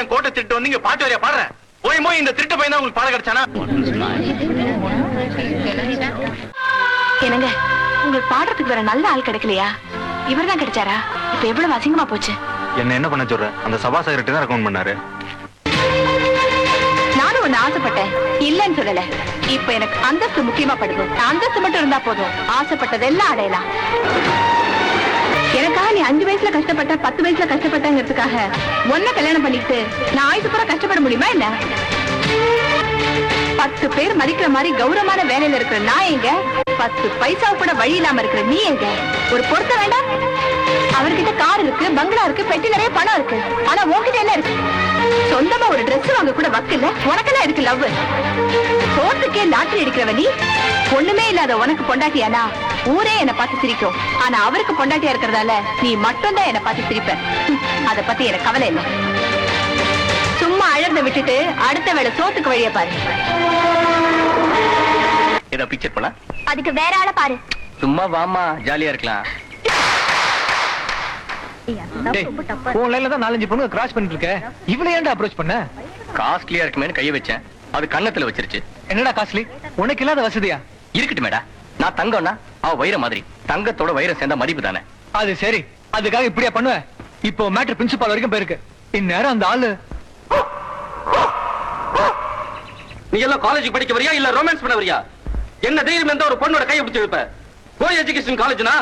என் கோட்டை திருட்டு வந்து இங்க பாட்டு வரையா பாடுறேன் போய் போய் இந்த திருட்டு பையன் தான் உங்களுக்கு பாடம் கிடைச்சானா என்னங்க உங்களுக்கு பாடுறதுக்கு வேற நல்ல ஆள் கிடைக்கலையா இவர்தான் கிடைச்சாரா இப்ப எவ்வளவு அசிங்கமா போச்சு என்ன என்ன பண்ண சொல்ற அந்த சபா செக்ரட்டரி தான் ரெக்கமெண்ட் பண்ணாரு நானும் ஒண்ணு ஆசைப்பட்டேன் இல்லைன்னு சொல்லல இப்ப எனக்கு அந்தஸ்து முக்கியமா படுது அந்தஸ்து மட்டும் இருந்தா போதும் ஆசைப்பட்டதெல்லாம் அடையலாம் எனக்காக நீ அஞ்சு வயசுல கஷ்டப்பட்ட பத்து வயசுல கஷ்டப்பட்டங்கிறதுக்காக ஒன்ன கல்யாணம் பண்ணிட்டு நான் ஆயுசு பூரா கஷ்டப்பட முடியுமா என்ன பத்து பேர் மதிக்கிற மாதிரி கௌரவமான வேலையில இருக்கிற நான் எங்க பத்து பைசா கூட வழி இல்லாம இருக்கிற நீ எங்க ஒரு பொருத்த வேண்டாம் அவர்கிட்ட கார் இருக்கு பங்களா இருக்கு பெட்டி நிறைய பணம் இருக்கு ஆனா உன்கிட்ட என்ன இருக்கு சொந்தமா ஒரு Dress வாங்க கூட வக்கில்ல உனக்கெல்லாம் இருக்கு லவ் சோத்துக்கே லாட்டரி அடிக்கிறவ நீ ஒண்ணுமே இல்லாத உனக்கு பொண்டாட்டியானா ஊரே என்ன பார்த்து சிரிக்கும் ஆனா அவருக்கு பொண்டாட்டியா இருக்கிறதால நீ மட்டும் தான் என்ன பார்த்து சிரிப்ப ஹம், அத பத்தி எனக்கு கவலை இல்லை சும்மா அழறத விட்டுட்டு அடுத்த வேளை சோத்துக்கு வழிய பாரு ஏதோ பிக்சர் போலாம் அதுக்கு வேற ஆள பாரு சும்மா வாமா ஜாலியா இருக்கலாம் உன் லைன்ல தான் நாலஞ்சு பொண்ணுங்க கிராஸ் பண்ணிட்டு இருக்க இவ்வளவு ஏன்டா அப்ரோச் பண்ண காஸ்ட்லியா இருக்குமேனு கைய வச்சேன் அது கன்னத்துல வச்சிருச்சு என்னடா காஸ்ட்லி உனக்கு இல்லாத வசதியா இருக்கட்டும் மேடா நான் தங்கம்னா அவ வைர மாதிரி தங்கத்தோட வைரம் சேர்ந்தா மதிப்பு தானே அது சரி அதுக்காக இப்படியா பண்ணுவ இப்போ மேட்ரு பிரின்சிபால் வரைக்கும் போயிருக்கு இந்நேரம் அந்த ஆளு நீ எல்லாம் காலேஜ் படிக்க வரியா இல்ல ரொமான்ஸ் பண்ண வரியா என்ன தைரியம் இருந்தா ஒரு பொண்ணோட கையை பிடிச்சு வைப்ப கோ எஜுகேஷன் காலேஜ்னா